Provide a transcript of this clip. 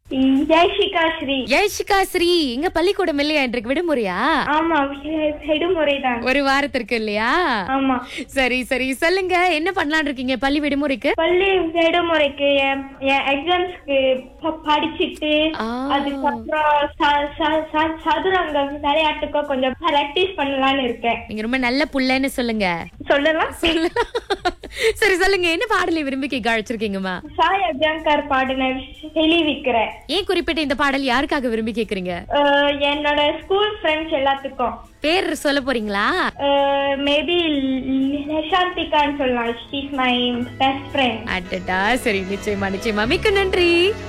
ஜெய்ஷிகா ஸ்ரீ ஜெயசிகா ஸ்ரீ இங்க பள்ளிக்கூடம் இல்லையா இன்றைக்கு விடுமுறையா ஆமா வி- விடுமுறை தான் ஒரு வாரத்திற்கு இல்லையா ஆமா சரி சரி சொல்லுங்க என்ன பண்ணலாம்னு இருக்கீங்க பள்ளி விடுமுறைக்கு பள்ளி விடுமுறைக்கு என் என் எக்ஸாம்ஸ்க்கு படிச்சுட்டு ஆ. அதுக்கப்புறம் ச- ச- ச- சதுரங்க விளையாட்டுக்கோ கொஞ்சம் பிராக்டிஸ் பண்ணலாம்னு இருக்கேன் நீங்க ரொம்ப நல்ல புள்ளன்னு சொல்லுங்க சொல்லலாம் சொல்லலாம். சரி சொல்லுங்க என்ன பாடலை விரும்பி கேட்க அழைச்சிருக்கீங்கம்மா சாய் அபியங்கர் பாடின தெளிவிக்கிறேன் ஏன் குறிப்பிட்ட இந்த பாடல் யாருக்காக விரும்பி கேக்குறீங்க அஹ் என்னோட ஸ்கூல் ஃப்ரெண்ட்ஸ் எல்லாத்துக்கும் பேர் சொல்ல போறீங்களா மேபி நிஷாந்திகான்னு சொல்லலாம் ஷீஸ் மை பெஸ்ட் ஃப்ரெண்ட் அடடா சரி நிச்சயமா நிச்சயமா மிக்க நன்றி